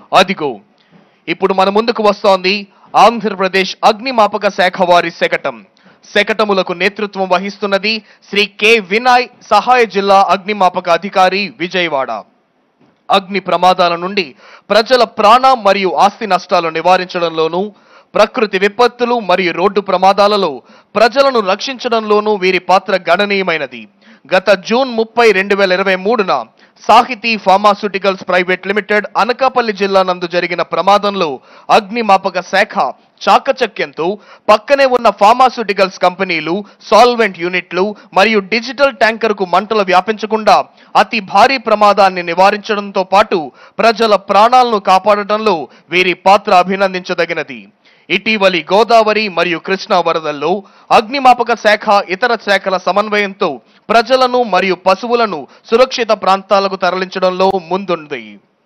అదిగో ఇప్పుడు మన ముందుకు వస్తోంది ఆంధ్రప్రదేశ్ అగ్నిమాపక శాఖ వారి శకటం శకటములకు నేతృత్వం వహిస్తున్నది శ్రీ కె వినాయ్ సహాయ జిల్లా అగ్నిమాపక అధికారి విజయవాడ అగ్ని ప్రమాదాల నుండి ప్రజల ప్రాణ మరియు ఆస్తి నష్టాలు నివారించడంలోనూ ప్రకృతి విపత్తులు మరియు రోడ్డు ప్రమాదాలలో ప్రజలను రక్షించడంలోనూ వీరి పాత్ర గణనీయమైనది గత జూన్ ముప్పై రెండు వేల ఇరవై మూడున సాహితీ ఫార్మాస్యూటికల్స్ ప్రైవేట్ లిమిటెడ్ అనకాపల్లి జిల్లా నందు జరిగిన ప్రమాదంలో అగ్నిమాపక శాఖ చాకచక్యంతో పక్కనే ఉన్న ఫార్మాస్యూటికల్స్ కంపెనీలు సాల్వెంట్ యూనిట్లు మరియు డిజిటల్ ట్యాంకర్కు మంటలు వ్యాపించకుండా అతి భారీ ప్రమాదాన్ని నివారించడంతో పాటు ప్రజల ప్రాణాలను కాపాడటంలో వీరి పాత్ర అభినందించదగినది ఇటీవలి గోదావరి మరియు కృష్ణా వరదల్లో అగ్నిమాపక శాఖ ఇతర శాఖల సమన్వయంతో ప్రజలను మరియు పశువులను సురక్షిత ప్రాంతాలకు తరలించడంలో ముందుంది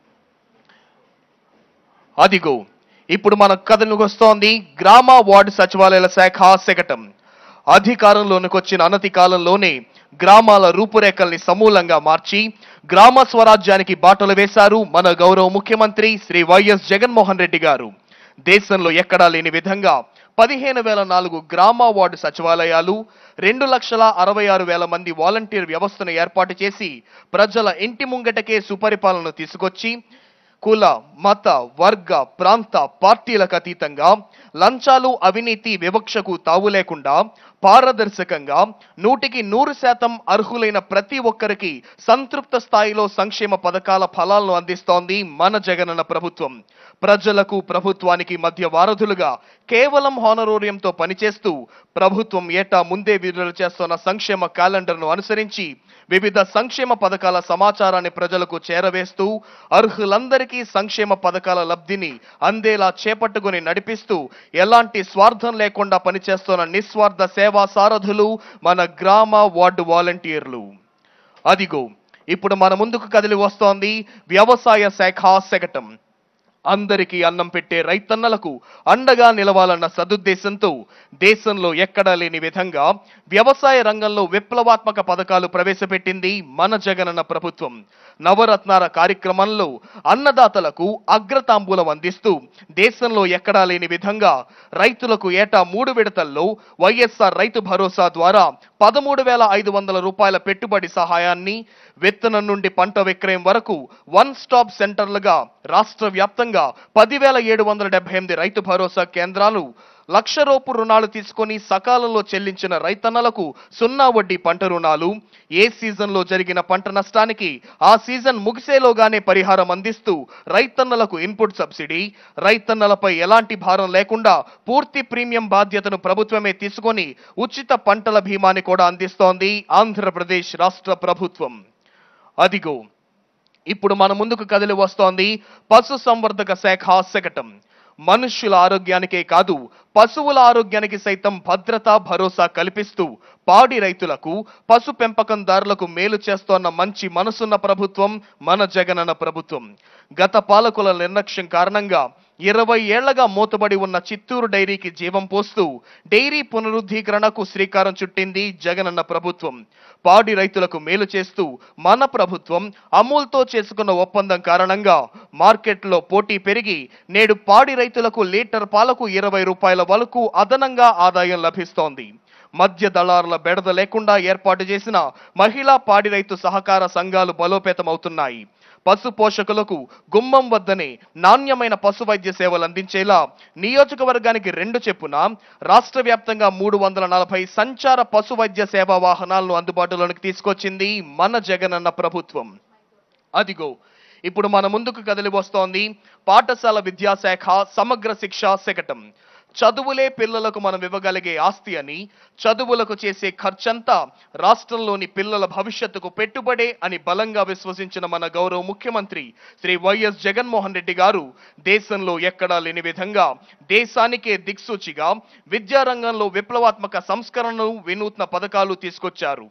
అదిగో ఇప్పుడు మన కథలకు వస్తోంది గ్రామ వార్డు సచివాలయాల శాఖ శకటం అధికారంలోనికి వచ్చిన అనతి కాలంలోనే గ్రామాల రూపురేఖల్ని సమూలంగా మార్చి గ్రామ స్వరాజ్యానికి బాటలు వేశారు మన గౌరవ ముఖ్యమంత్రి శ్రీ వైఎస్ జగన్మోహన్ రెడ్డి గారు దేశంలో ఎక్కడా లేని విధంగా పదిహేను వేల నాలుగు గ్రామ వార్డు సచివాలయాలు రెండు లక్షల అరవై ఆరు వేల మంది వాలంటీర్ వ్యవస్థను ఏర్పాటు చేసి ప్రజల ఇంటి ముంగటకే సుపరిపాలన తీసుకొచ్చి కుల మత వర్గ ప్రాంత పార్టీలకు అతీతంగా లంచాలు అవినీతి వివక్షకు తావు లేకుండా పారదర్శకంగా నూటికి నూరు శాతం అర్హులైన ప్రతి ఒక్కరికి సంతృప్త స్థాయిలో సంక్షేమ పథకాల ఫలాలను అందిస్తోంది మన జగనన్న ప్రభుత్వం ప్రజలకు ప్రభుత్వానికి మధ్య వారధులుగా కేవలం హానరోరియంతో పనిచేస్తూ ప్రభుత్వం ఏటా ముందే విడుదల చేస్తున్న సంక్షేమ క్యాలెండర్ను అనుసరించి వివిధ సంక్షేమ పథకాల సమాచారాన్ని ప్రజలకు చేరవేస్తూ అర్హులందరికీ సంక్షేమ పథకాల లబ్ధిని అందేలా చేపట్టుకుని నడిపిస్తూ ఎలాంటి స్వార్థం లేకుండా పనిచేస్తున్న నిస్వార్థ సేవా సారథులు మన గ్రామ వార్డు వాలంటీర్లు అదిగో ఇప్పుడు మన ముందుకు కదిలి వస్తోంది వ్యవసాయ శాఖ శకటం అందరికీ అన్నం పెట్టే రైతన్నలకు అండగా నిలవాలన్న సదుద్దేశంతో దేశంలో ఎక్కడా లేని విధంగా వ్యవసాయ రంగంలో విప్లవాత్మక పథకాలు ప్రవేశపెట్టింది మన జగనన్న ప్రభుత్వం నవరత్నాల కార్యక్రమంలో అన్నదాతలకు అగ్రతాంబూలం అందిస్తూ దేశంలో ఎక్కడా లేని విధంగా రైతులకు ఏటా మూడు విడతల్లో వైఎస్ఆర్ రైతు భరోసా ద్వారా పదమూడు వేల ఐదు వందల రూపాయల పెట్టుబడి సహాయాన్ని విత్తనం నుండి పంట విక్రయం వరకు వన్ స్టాప్ సెంటర్లుగా రాష్ట్ర వ్యాప్తంగా పదివేల ఏడు వందల డెబ్బై ఎనిమిది రైతు భరోసా కేంద్రాలు లక్ష రూపు రుణాలు తీసుకొని సకాలంలో చెల్లించిన రైతన్నలకు సున్నా వడ్డీ పంట రుణాలు ఏ సీజన్లో జరిగిన పంట నష్టానికి ఆ సీజన్ ముగిసేలోగానే పరిహారం అందిస్తూ రైతన్నలకు ఇన్పుట్ సబ్సిడీ రైతన్నలపై ఎలాంటి భారం లేకుండా పూర్తి ప్రీమియం బాధ్యతను ప్రభుత్వమే తీసుకొని ఉచిత పంటల బీమాని కూడా అందిస్తోంది ఆంధ్రప్రదేశ్ రాష్ట్ర ప్రభుత్వం అదిగో ఇప్పుడు మన ముందుకు కదిలి వస్తోంది పశు సంవర్ధక శాఖ శకటం మనుష్యుల ఆరోగ్యానికే కాదు పశువుల ఆరోగ్యానికి సైతం భద్రత భరోసా కల్పిస్తూ పాడి రైతులకు పశు పెంపకందారులకు మేలు చేస్తోన్న మంచి మనసున్న ప్రభుత్వం మన జగనన్న ప్రభుత్వం గత పాలకుల నిర్లక్ష్యం కారణంగా ఇరవై ఏళ్లగా మూతబడి ఉన్న చిత్తూరు డైరీకి జీవం పోస్తూ డైరీ పునరుద్ధీకరణకు శ్రీకారం చుట్టింది జగనన్న ప్రభుత్వం పాడి రైతులకు మేలు చేస్తూ మన ప్రభుత్వం అమూల్తో చేసుకున్న ఒప్పందం కారణంగా మార్కెట్లో పోటీ పెరిగి నేడు పాడి రైతులకు లీటర్ పాలకు ఇరవై రూపాయల వరకు అదనంగా ఆదాయం లభిస్తోంది మధ్య దళారుల బెడద లేకుండా ఏర్పాటు చేసిన మహిళా పాడి రైతు సహకార సంఘాలు బలోపేతమవుతున్నాయి పశు పోషకులకు గుమ్మం వద్దనే నాణ్యమైన పశు వైద్య సేవలు అందించేలా నియోజకవర్గానికి రెండు చెప్పున రాష్ట్ర వ్యాప్తంగా మూడు వందల నలభై సంచార పశు వైద్య సేవా వాహనాలను అందుబాటులోనికి తీసుకొచ్చింది మన జగనన్న ప్రభుత్వం అదిగో ఇప్పుడు మన ముందుకు కదిలి వస్తోంది పాఠశాల విద్యాశాఖ సమగ్ర శిక్ష శకటం చదువులే పిల్లలకు మనం ఇవ్వగలిగే ఆస్తి అని చదువులకు చేసే ఖర్చంతా రాష్ట్రంలోని పిల్లల భవిష్యత్తుకు పెట్టుబడే అని బలంగా విశ్వసించిన మన గౌరవ ముఖ్యమంత్రి శ్రీ వైఎస్ జగన్మోహన్ రెడ్డి గారు దేశంలో ఎక్కడా లేని విధంగా దేశానికే దిక్సూచిగా విద్యారంగంలో విప్లవాత్మక సంస్కరణలు వినూత్న పథకాలు తీసుకొచ్చారు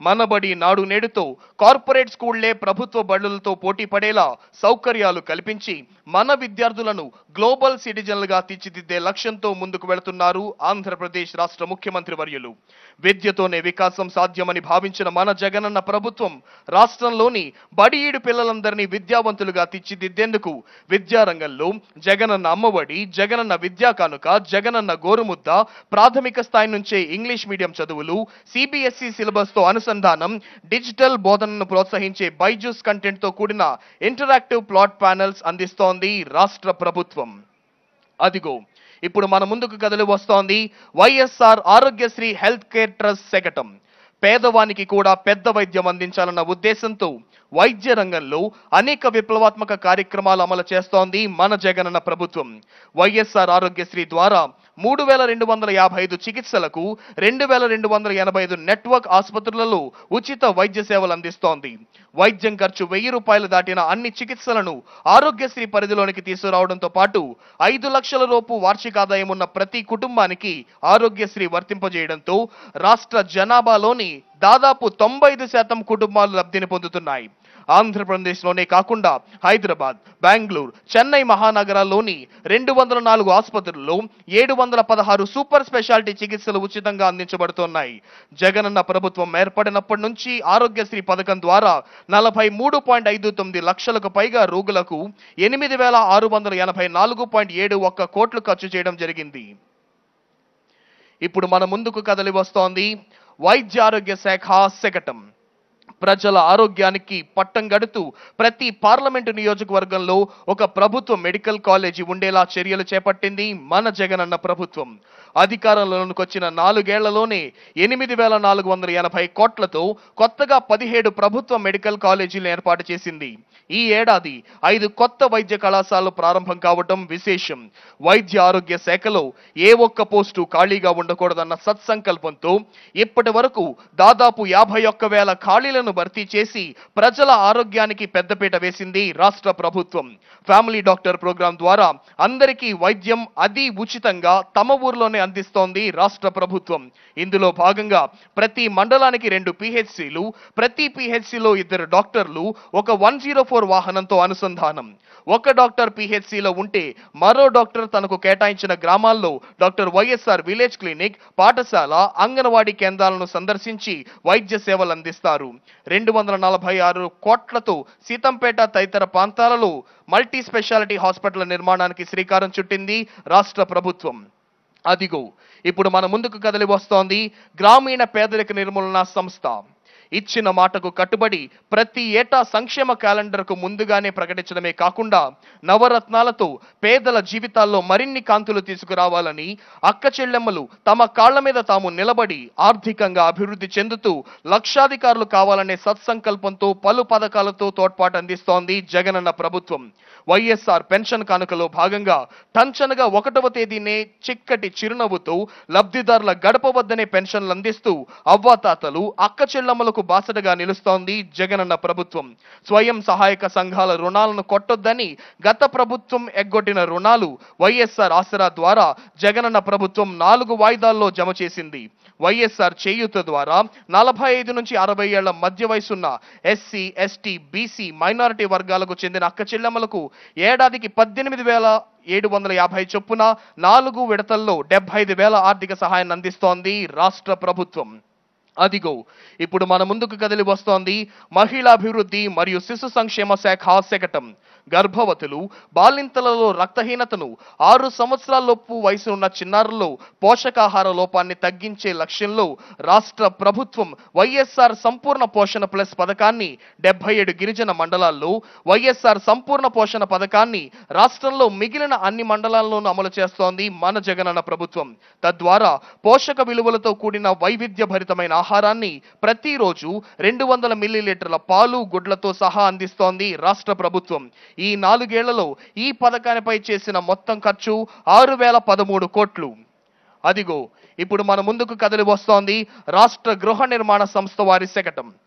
మనబడి నాడు నేడుతో కార్పొరేట్ స్కూళ్లే ప్రభుత్వ బడులతో పోటీ పడేలా సౌకర్యాలు కల్పించి మన విద్యార్థులను గ్లోబల్ సిటిజన్లుగా తీర్చిదిద్దే లక్ష్యంతో ముందుకు వెళుతున్నారు ఆంధ్రప్రదేశ్ రాష్ట్ర ముఖ్యమంత్రి వర్యులు విద్యతోనే వికాసం సాధ్యమని భావించిన మన జగనన్న ప్రభుత్వం రాష్ట్రంలోని బడిఈడు పిల్లలందరినీ విద్యావంతులుగా తీర్చిదిద్దేందుకు విద్యారంగంలో జగనన్న అమ్మఒడి జగనన్న విద్యా కానుక జగనన్న గోరుముద్ద ప్రాథమిక స్థాయి నుంచే ఇంగ్లీష్ మీడియం చదువులు సిబిఎస్ఈ సిలబస్ తో అనుసంధానం డిజిటల్ బోధనను ప్రోత్సహించే బైజూస్ కంటెంట్ తో కూడిన ఇంటరాక్టివ్ ప్లాట్ ప్యానెల్స్ అందిస్తోంది రాష్ట్ర ప్రభుత్వం అదిగో ఇప్పుడు మన ముందుకు కదలి వస్తోంది YSR Aarogyasri health care trust శకటం పేదవానికి కూడా పెద్ద వైద్యం అందించాలన్న ఉద్దేశంతో వైద్య రంగంలో అనేక విప్లవాత్మక కార్యక్రమాలు అమలు చేస్తోంది మన జగనన్న ప్రభుత్వం వైఎస్ఆర్ ఆరోగ్యశ్రీ ద్వారా మూడు వేల రెండు వందల యాభై ఐదు చికిత్సలకు రెండు వేల రెండు వందల ఎనభై ఐదు నెట్వర్క్ ఆసుపత్రులలో ఉచిత వైద్య సేవలు అందిస్తోంది వైద్యం ఖర్చు వెయ్యి రూపాయలు దాటిన అన్ని చికిత్సలను ఆరోగ్యశ్రీ పరిధిలోనికి తీసుకురావడంతో పాటు ఐదు లక్షల రూపు వార్షిక ఆదాయం ఉన్న ప్రతి కుటుంబానికి ఆరోగ్యశ్రీ వర్తింపజేయడంతో రాష్ట్ర జనాభాలోని దాదాపు తొంభై ఐదు శాతం కుటుంబాలు లబ్ధిని పొందుతున్నాయి ఆంధ్రప్రదేశ్లోనే కాకుండా హైదరాబాద్ బెంగళూరు చెన్నై మహానగరాల్లోని రెండు వందల నాలుగు ఆసుపత్రుల్లో ఏడు వందల పదహారు సూపర్ స్పెషాలిటీ చికిత్సలు ఉచితంగా అందించబడుతున్నాయి జగనన్న ప్రభుత్వం ఏర్పడినప్పటి నుంచి ఆరోగ్యశ్రీ పథకం ద్వారా నలభై మూడు పాయింట్ ఐదు తొమ్మిది లక్షలకు పైగా రోగులకు ఎనిమిది వేల ఆరు వందల ఎనభై నాలుగు పాయింట్ ఏడు ఒక్క కోట్లు ఖర్చు చేయడం జరిగింది ఇప్పుడు మన ముందుకు కదలి వస్తోంది వైద్య ఆరోగ్య శాఖ శకటం ప్రజల ఆరోగ్యానికి పట్టం గడుతూ ప్రతి పార్లమెంటు నియోజకవర్గంలో ఒక ప్రభుత్వ మెడికల్ కాలేజీ ఉండేలా చర్యలు చేపట్టింది మన జగనన్న ప్రభుత్వం అధికారంలోనికి వచ్చిన నాలుగేళ్లలోనే ఎనిమిది వేల నాలుగు వందల ఎనభై కోట్లతో కొత్తగా పదిహేడు ప్రభుత్వ మెడికల్ కాలేజీలు ఏర్పాటు చేసింది ఈ ఏడాది ఐదు కొత్త వైద్య కళాశాలలు ప్రారంభం కావటం విశేషం వైద్య ఆరోగ్య శాఖలో ఏ ఒక్క పోస్టు ఖాళీగా ఉండకూడదన్న సత్సంకల్పంతో ఇప్పటి వరకు దాదాపు యాభై ఒక్క వేల ఖాళీలను భర్తీ చేసి ప్రజల ఆరోగ్యానికి పెద్దపీట వేసింది రాష్ట్ర ప్రభుత్వం ఫ్యామిలీ డాక్టర్ ప్రోగ్రాం ద్వారా అందరికీ వైద్యం అది ఉచితంగా తమ ఊర్లోనే అందిస్తోంది రాష్ట్ర ప్రభుత్వం ఇందులో భాగంగా ప్రతి మండలానికి రెండు పిహెచ్సిలు ప్రతి పిహెచ్సిలో ఇద్దరు డాక్టర్లు ఒక వన్ జీరో ఫోర్ వాహనంతో అనుసంధానం ఒక డాక్టర్ పిహెచ్సిలో ఉంటే మరో డాక్టర్ తనకు కేటాయించిన గ్రామాల్లో డాక్టర్ వైఎస్ఆర్ విలేజ్ క్లినిక్ పాఠశాల అంగన్వాడీ కేంద్రాలను సందర్శించి వైద్య సేవలు అందిస్తారు రెండు వందల నలభై ఆరు కోట్లతో సీతంపేట తదితర ప్రాంతాలలో మల్టీ స్పెషాలిటీ హాస్పిటల్ నిర్మాణానికి శ్రీకారం చుట్టింది రాష్ట్ర ప్రభుత్వం అదిగో ఇప్పుడు మన ముందుకు కదలి వస్తోంది గ్రామీణ పేదరిక నిర్మూలన సంస్థ ఇచ్చిన మాటకు కట్టుబడి ప్రతి ఏటా సంక్షేమ క్యాలెండర్కు ముందుగానే ప్రకటించడమే కాకుండా నవరత్నాలతో పేదల జీవితాల్లో మరిన్ని కాంతులు తీసుకురావాలని అక్క చెల్లెమ్మలు తమ కాళ్ల మీద తాము నిలబడి ఆర్థికంగా అభివృద్ధి చెందుతూ లక్షాధికారులు కావాలనే సత్సంకల్పంతో పలు పథకాలతో తోడ్పాటు అందిస్తోంది జగనన్న ప్రభుత్వం వైఎస్ఆర్ పెన్షన్ కానుకలో భాగంగా టంచనగా ఒకటవ తేదీనే చిక్కటి చిరునవ్వుతో లబ్ధిదారుల గడప వద్దనే పెన్షన్లు అందిస్తూ అవ్వాతాతలు అక్క చెల్లమ్మలకు బాసటగా నిలుస్తోంది జగనన్న ప్రభుత్వం స్వయం సహాయక సంఘాల రుణాలను కొట్టొద్దని గత ప్రభుత్వం ఎగ్గొట్టిన రుణాలు వైఎస్ఆర్ ఆసరా ద్వారా జగనన్న ప్రభుత్వం నాలుగు వాయిదాల్లో జమ చేసింది వైఎస్ఆర్ చేయూత ద్వారా నలభై ఐదు నుంచి అరవై ఏళ్ల మధ్య వయసున్న ఎస్సీ ఎస్టీ బీసీ మైనారిటీ వర్గాలకు చెందిన అక్క చెల్లెమ్మలకు ఏడాదికి పద్దెనిమిది వేల ఏడు వందల యాభై చొప్పున నాలుగు విడతల్లో డెబ్బై ఐదు వేల ఆర్థిక సహాయాన్ని అందిస్తోంది రాష్ట్ర ప్రభుత్వం అదిగో ఇప్పుడు మన ముందుకు కదిలి వస్తోంది మహిళాభివృద్ధి మరియు శిశు సంక్షేమ శాఖ శకటం గర్భవతులు బాలింతలలో రక్తహీనతను ఆరు సంవత్సరాలలోపు వయసు ఉన్న చిన్నారుల్లో పోషకాహార లోపాన్ని తగ్గించే లక్ష్యంలో రాష్ట్ర ప్రభుత్వం వైఎస్ఆర్ సంపూర్ణ పోషణ ప్లస్ పథకాన్ని డెబ్బై ఏడు గిరిజన మండలాల్లో వైఎస్ఆర్ సంపూర్ణ పోషణ పథకాన్ని రాష్ట్రంలో మిగిలిన అన్ని మండలాల్లోనూ అమలు చేస్తోంది మన జగనన్న ప్రభుత్వం తద్వారా పోషక విలువలతో కూడిన వైవిధ్యభరితమైన ఆహారాన్ని ప్రతిరోజు రెండు వందల మిల్లీలీటర్ల పాలు గుడ్లతో సహా అందిస్తోంది రాష్ట్ర ప్రభుత్వం ఈ నాలుగేళ్లలో ఈ పథకానిపై చేసిన మొత్తం ఖర్చు ఆరు వేల పదమూడు కోట్లు అదిగో ఇప్పుడు మన ముందుకు కదిలి వస్తోంది రాష్ట్ర గృహ నిర్మాణ సంస్థ వారి శకటం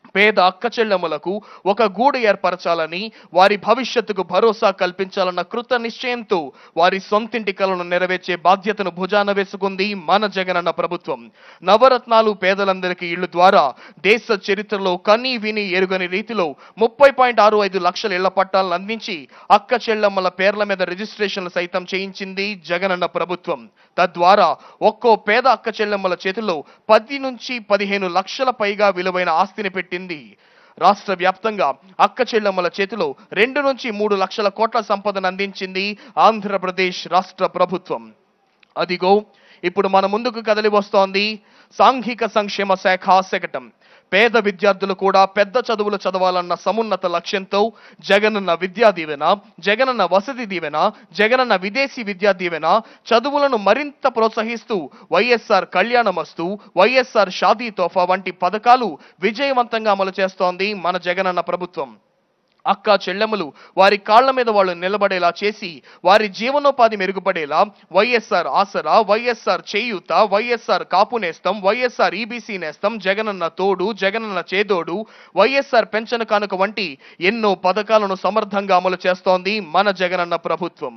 పేద అక్క చెల్లెములకు ఒక గూడు ఏర్పరచాలని వారి భవిష్యత్తుకు భరోసా కల్పించాలన్న కృత నిశ్చయంతో వారి సొంతింటి కలను నెరవేర్చే బాధ్యతను భుజాన వేసుకుంది మన జగనన్న ప్రభుత్వం నవరత్నాలు పేదలందరికీ ఇళ్లు ద్వారా దేశ చరిత్రలో కనీ విని ఎరుగని రీతిలో ముప్పై పాయింట్ ఆరు ఐదు లక్షల ఇళ్ల పట్టాలను అందించి అక్క చెల్లెమ్మల పేర్ల మీద రిజిస్ట్రేషన్లు సైతం చేయించింది జగనన్న ప్రభుత్వం తద్వారా ఒక్కో పేద అక్క చెల్లెమ్మల చేతిలో పది నుంచి పదిహేను లక్షల పైగా విలువైన ఆస్తిని పెట్టింది రాష్ట్ర వ్యాప్తంగా అక్క చెల్లెమ్మల చేతిలో రెండు నుంచి మూడు లక్షల కోట్ల సంపదను అందించింది ఆంధ్రప్రదేశ్ రాష్ట్ర ప్రభుత్వం అదిగో ఇప్పుడు మన ముందుకు కదలి వస్తోంది సాంఘిక సంక్షేమ శాఖ శకటం పేద విద్యార్థులు కూడా పెద్ద చదువులు చదవాలన్న సమున్నత లక్ష్యంతో జగనన్న విద్యా దీవెన జగనన్న వసతి దీవెన జగనన్న విదేశీ విద్యా దీవెన చదువులను మరింత ప్రోత్సహిస్తూ వైఎస్ఆర్ కళ్యాణమస్తు వైఎస్ఆర్ షాదీ తోఫా వంటి పథకాలు విజయవంతంగా అమలు చేస్తోంది మన జగనన్న ప్రభుత్వం అక్క చెల్లెములు వారి కాళ్ల మీద వాళ్ళు నిలబడేలా చేసి వారి జీవనోపాధి మెరుగుపడేలా వైఎస్ఆర్ ఆసరా వైఎస్ఆర్ చేయూత వైఎస్ఆర్ కాపు నేస్తం వైఎస్ఆర్ ఈబీసీ నేస్తం జగనన్న తోడు జగనన్న చేదోడు వైఎస్ఆర్ పెన్షన్ కానుక వంటి ఎన్నో పథకాలను సమర్థంగా అమలు చేస్తోంది మన జగనన్న ప్రభుత్వం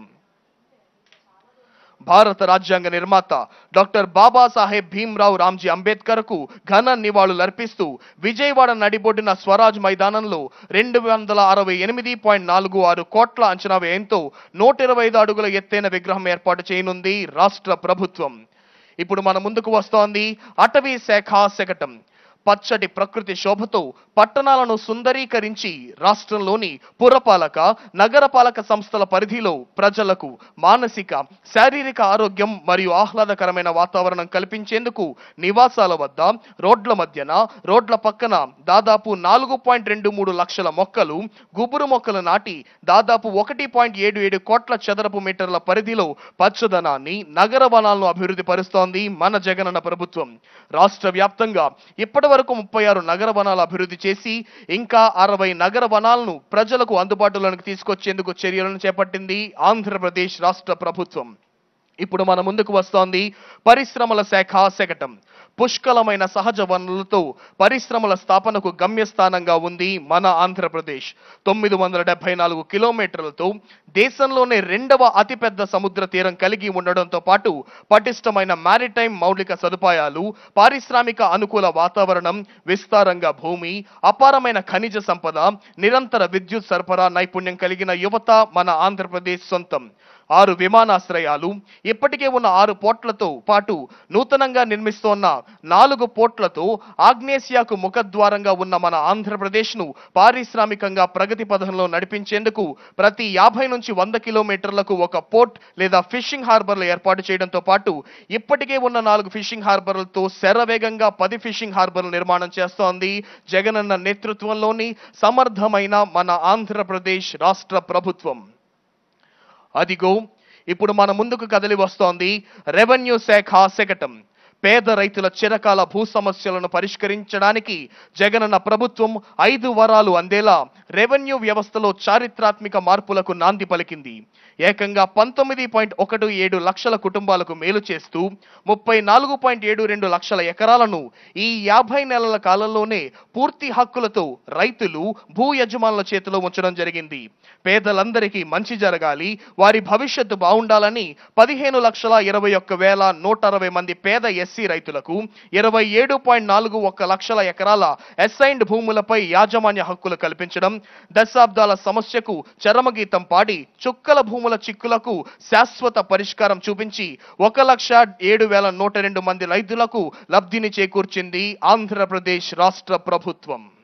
భారత రాజ్యాంగ నిర్మాత డాక్టర్ బాబాసాహెబ్ భీమ్రావ్ రామ్జీ అంబేద్కర్ కు ఘన నివాళులర్పిస్తూ విజయవాడ నడిబొడ్డిన స్వరాజ్ మైదానంలో రెండు వందల అరవై ఎనిమిది పాయింట్ నాలుగు ఆరు కోట్ల అంచనా వ్యయంతో నూట ఇరవై ఐదు అడుగుల ఎత్తైన విగ్రహం ఏర్పాటు చేయనుంది రాష్ట్ర ప్రభుత్వం ఇప్పుడు మన ముందుకు వస్తోంది అటవీ శాఖ శకటం పచ్చటి ప్రకృతి శోభతో పట్టణాలను సుందరీకరించి రాష్ట్రంలోని పురపాలక నగరపాలక సంస్థల పరిధిలో ప్రజలకు మానసిక శారీరక ఆరోగ్యం మరియు ఆహ్లాదకరమైన వాతావరణం కల్పించేందుకు నివాసాల వద్ద రోడ్ల మధ్యన రోడ్ల పక్కన దాదాపు నాలుగు పాయింట్ రెండు మూడు లక్షల మొక్కలు గుబురు మొక్కలు నాటి దాదాపు ఒకటి పాయింట్ ఏడు ఏడు కోట్ల చదరపు మీటర్ల పరిధిలో పచ్చదనాన్ని నగర వనాలను అభివృద్ధి పరుస్తోంది మన జగనన్న ప్రభుత్వం రాష్ట్ర వ్యాప్తంగా ఇప్పటి వరకు ముప్పై ఆరు నగర వనాలు అభివృద్ధి చేసి ఇంకా అరవై నగర వనాలను ప్రజలకు అందుబాటులోకి తీసుకొచ్చేందుకు చర్యలను చేపట్టింది ఆంధ్రప్రదేశ్ రాష్ట్ర ప్రభుత్వం ఇప్పుడు మన ముందుకు వస్తోంది పరిశ్రమల శాఖ శకటం పుష్కలమైన సహజ వనరులతో పరిశ్రమల స్థాపనకు గమ్యస్థానంగా ఉంది మన ఆంధ్రప్రదేశ్ తొమ్మిది వందల డెబ్బై నాలుగు కిలోమీటర్లతో దేశంలోనే రెండవ అతిపెద్ద సముద్ర తీరం కలిగి ఉండడంతో పాటు పటిష్టమైన మారిటైమ్ మౌలిక సదుపాయాలు పారిశ్రామిక అనుకూల వాతావరణం విస్తారంగా భూమి అపారమైన ఖనిజ సంపద నిరంతర విద్యుత్ సరఫరా నైపుణ్యం కలిగిన యువత మన ఆంధ్రప్రదేశ్ సొంతం ఆరు విమానాశ్రయాలు ఇప్పటికే ఉన్న ఆరు పోర్ట్లతో పాటు నూతనంగా నిర్మిస్తోన్న నాలుగు పోర్ట్లతో ఆగ్నేసియాకు ముఖద్వారంగా ఉన్న మన ఆంధ్రప్రదేశ్ను పారిశ్రామికంగా ప్రగతి పథంలో నడిపించేందుకు ప్రతి యాభై నుంచి వంద కిలోమీటర్లకు ఒక పోర్ట్ లేదా ఫిషింగ్ హార్బర్లు ఏర్పాటు చేయడంతో పాటు ఇప్పటికే ఉన్న నాలుగు ఫిషింగ్ హార్బర్లతో శరవేగంగా పది ఫిషింగ్ హార్బర్లు నిర్మాణం చేస్తోంది జగనన్న నేతృత్వంలోని సమర్థమైన మన ఆంధ్రప్రదేశ్ రాష్ట్ర ప్రభుత్వం అదిగో ఇప్పుడు మన ముందుకు కదిలి వస్తోంది రెవెన్యూ శాఖ శకటం పేద రైతుల చిరకాల భూ సమస్యలను పరిష్కరించడానికి జగనన్న ప్రభుత్వం ఐదు వరాలు అందేలా రెవెన్యూ వ్యవస్థలో చారిత్రాత్మక మార్పులకు నాంది పలికింది ఏకంగా పంతొమ్మిది పాయింట్ ఒకటి ఏడు లక్షల కుటుంబాలకు మేలు చేస్తూ ముప్పై నాలుగు పాయింట్ ఏడు రెండు లక్షల ఎకరాలను ఈ యాభై నెలల కాలంలోనే పూర్తి హక్కులతో రైతులు భూ యజమానుల చేతిలో ఉంచడం జరిగింది పేదలందరికీ మంచి జరగాలి వారి భవిష్యత్తు బాగుండాలని పదిహేను లక్షల ఇరవై ఒక్క వేల నూట అరవై మంది పేద ఎస్సీ రైతులకు ఇరవై ఏడు పాయింట్ నాలుగు ఒక్క లక్షల ఎకరాల అసైన్డ్ భూములపై యాజమాన్య హక్కులు కల్పించడం దశాబ్దాల సమస్యకు చరమగీతం పాడి చుక్కల భూముల చిక్కులకు శాశ్వత పరిష్కారం చూపించి ఒక లక్ష ఏడు వేల నూట రెండు మంది రైతులకు లబ్ధిని చేకూర్చింది ఆంధ్రప్రదేశ్ రాష్ట్ర ప్రభుత్వం